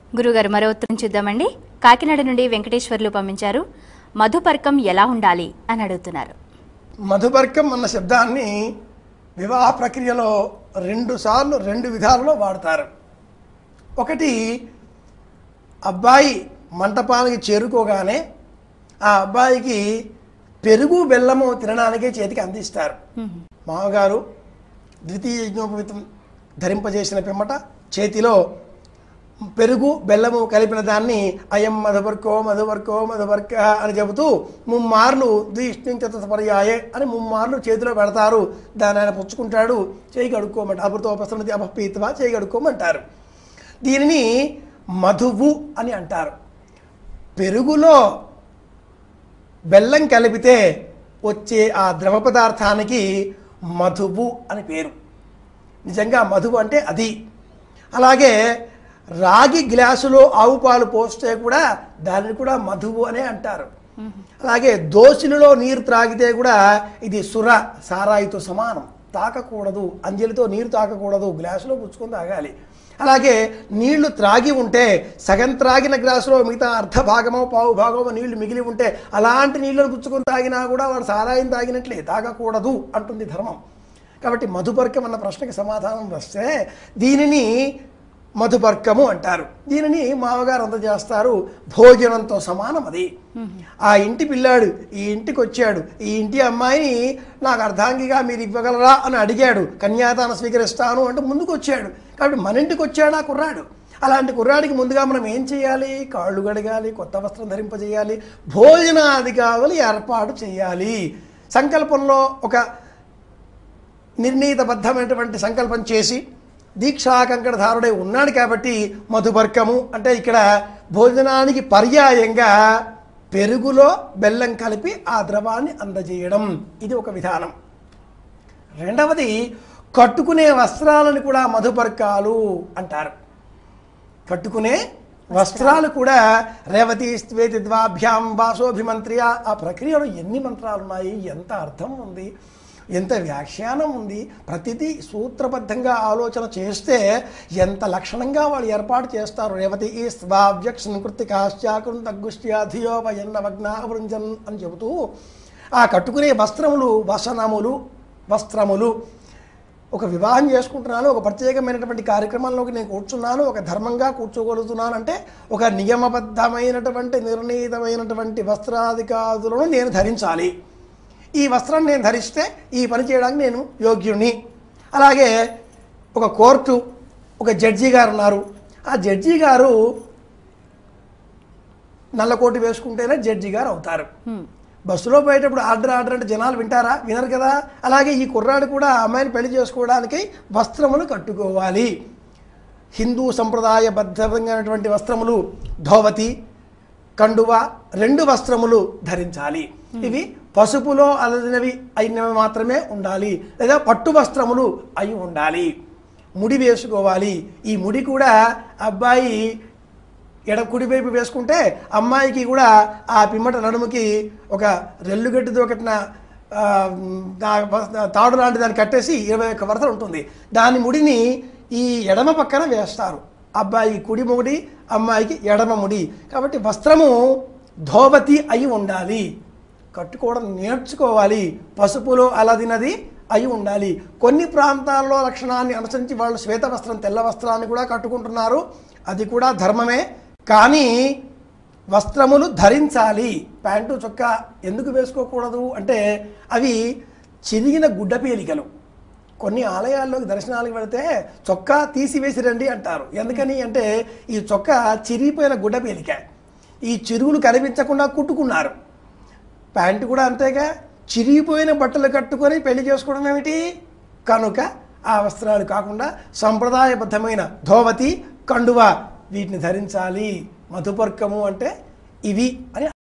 గురుగారు మరో ఉత్తరం చూద్దామండి కాకినాడ నుండి వెంకటేశ్వర్లు పంపించారు మధుపర్కం ఎలా ఉండాలి అని అడుగుతున్నారు మధుబర్కం అన్న శబ్దాన్ని వివాహ ప్రక్రియలో రెండు సార్లు రెండు విధాలలో వాడతారు ఒకటి అబ్బాయి మంటపానికి చేరుకోగానే ఆ అబ్బాయికి పెరుగు బెల్లము తినడానికి చేతికి అందిస్తారు మామగారు ద్వితీయ యజ్ఞోపవితం ధరింపజేసిన పిమ్మట చేతిలో పెరుగు బెల్లము కలిపిన దాన్ని అయం మధువర్కో మధువర్కో మధువర్క అని చెబుతూ ముమ్మార్లు ద్విష్ణించతపర్యాయే అని ముమ్మార్లు చేతిలో పెడతారు దాన్ని ఆయన పుచ్చుకుంటాడు చేయి కడుక్కోమంటారు అమృతోపసనతి అపపీత్వా చేయి కడుక్కోమంటారు దీనిని మధువు అని అంటారు పెరుగులో బెల్లం కలిపితే వచ్చే ఆ ద్రవ పదార్థానికి మధువు అని పేరు నిజంగా మధువు అంటే అది అలాగే రాగి గ్లాసులో ఆవు పాలు పోస్తే కూడా దానిని కూడా మధువు అనే అంటారు అలాగే దోసిలలో నీరు త్రాగితే కూడా ఇది సుర సారాయితో సమానం తాకకూడదు అంజలితో నీరు తాకకూడదు గ్లాసులో పుచ్చుకొని తాగాలి అలాగే నీళ్లు త్రాగి ఉంటే సగం త్రాగిన గ్లాసులో మిగతా అర్ధ భాగమో పావు భాగమో నీళ్లు మిగిలి ఉంటే అలాంటి నీళ్లను పుచ్చుకొని తాగినా కూడా వాడు సారాయం తాగినట్లే తాగకూడదు అంటుంది ధర్మం కాబట్టి మధుపర్కం అన్న ప్రశ్నకి సమాధానం వస్తే దీనిని మధుపర్కము అంటారు దీనిని మామగారు అందజేస్తారు భోజనంతో సమానం అది ఆ ఇంటి పిల్లాడు ఈ ఇంటికి వచ్చాడు ఈ ఇంటి అమ్మాయిని నాకు అర్ధాంగిగా మీరు ఇవ్వగలరా అని అడిగాడు కన్యాదానం స్వీకరిస్తాను అంటే ముందుకు వచ్చాడు కాబట్టి మన ఇంటికి వచ్చాడు ఆ కుర్రాడు అలాంటి కుర్రాడికి ముందుగా మనం ఏం చేయాలి కాళ్ళు గడగాలి కొత్త వస్త్రం ధరింపజేయాలి భోజనాది కావాలి ఏర్పాటు చేయాలి సంకల్పంలో ఒక నిర్ణీతబద్ధమైనటువంటి సంకల్పం చేసి దీక్షాకంకణధారుడై ఉన్నాడు కాబట్టి మధుబర్కము అంటే ఇక్కడ భోజనానికి పర్యాయంగా పెరుగులో బెల్లం కలిపి ఆ ద్రవాన్ని అందజేయడం ఇది ఒక విధానం రెండవది కట్టుకునే వస్త్రాలను కూడా మధుపర్కాలు అంటారు కట్టుకునే వస్త్రాలు కూడా రేవతి స్వేతి ద్వాభ్యాం వాసోభిమంత్రియ ఆ ప్రక్రియలో ఎన్ని మంత్రాలు ఉన్నాయి ఎంత అర్థం ఉంది ఎంత వ్యాఖ్యానం ఉంది ప్రతిదీ సూత్రబద్ధంగా ఆలోచన చేస్తే ఎంత లక్షణంగా వాళ్ళు ఏర్పాటు చేస్తారు రేవతి ఈ స్వావ్యక్ష కృతికాశ్చాకుం తగ్గుష్ట్యా ధియోపయన్న వగ్నావృంజన్ అని చెబుతూ ఆ కట్టుకునే వస్త్రములు వసనములు వస్త్రములు ఒక వివాహం చేసుకుంటున్నాను ఒక ప్రత్యేకమైనటువంటి కార్యక్రమంలోకి నేను కూర్చున్నాను ఒక ధర్మంగా కూర్చోగలుగుతున్నాను అంటే ఒక నియమబద్ధమైనటువంటి నిర్ణీతమైనటువంటి వస్త్రాధికారులను నేను ధరించాలి ఈ వస్త్రం నేను ధరిస్తే ఈ పని చేయడానికి నేను యోగ్యుని అలాగే ఒక కోర్టు ఒక జడ్జి గారు ఉన్నారు ఆ జడ్జి గారు నల్లకోటి వేసుకుంటేనే జడ్జి గారు అవుతారు బస్సులో పోయేటప్పుడు ఆర్డర్ ఆర్డర్ అంటే జనాలు వింటారా వినరు కదా అలాగే ఈ కుర్రాడు కూడా ఆ అమ్మాయిని పెళ్లి చేసుకోవడానికి వస్త్రములు కట్టుకోవాలి హిందూ సంప్రదాయబద్ధమైనటువంటి వస్త్రములు ధోవతి కండువ రెండు వస్త్రములు ధరించాలి ఇవి పసుపులో అలదినవి అయినవి మాత్రమే ఉండాలి లేదా పట్టు వస్త్రములు అయి ఉండాలి ముడి వేసుకోవాలి ఈ ముడి కూడా అబ్బాయి ఎడ కుడివైపు వేసుకుంటే అమ్మాయికి కూడా ఆ పిమ్మట నడుముకి ఒక రెల్లుగడ్డితో కట్టిన ఆ, దా- తాడు లాంటి దాన్ని కట్టేసి ఇరవై ఒక్క వరస ఉంటుంది దాని ముడిని ఈ ఎడమ పక్కన వేస్తారు అబ్బాయి కుడి ముడి అమ్మాయికి ఎడమ ముడి కాబట్టి వస్త్రము ధోవతి అయి ఉండాలి కట్టుకోవడం నేర్చుకోవాలి పసుపులో అలదినది అయి ఉండాలి కొన్ని ప్రాంతాల్లో లక్షణాన్ని అనుసరించి వాళ్ళు శ్వేత వస్త్రం తెల్ల వస్త్రాన్ని కూడా కట్టుకుంటున్నారు అది కూడా ధర్మమే కానీ వస్త్రములు ధరించాలి ప్యాంటు చొక్కా ఎందుకు వేసుకోకూడదు అంటే అవి చిరిగిన గుడ్డ పీలికలు కొన్ని ఆలయాల్లోకి దర్శనాలకు వెళితే చొక్కా తీసివేసి రండి అంటారు ఎందుకని అంటే ఈ చొక్కా చిరిగిపోయిన గుడ్డ పీలిక ఈ చిరుగులు కనిపించకుండా కుట్టుకున్నారు ప్యాంటు కూడా అంతేగా చిరిగిపోయిన బట్టలు కట్టుకొని పెళ్లి చేసుకోవడం ఏమిటి కనుక ఆ వస్త్రాలు కాకుండా సంప్రదాయబద్ధమైన ధోవతి కండువ వీటిని ధరించాలి మధుపర్కము అంటే ఇవి అని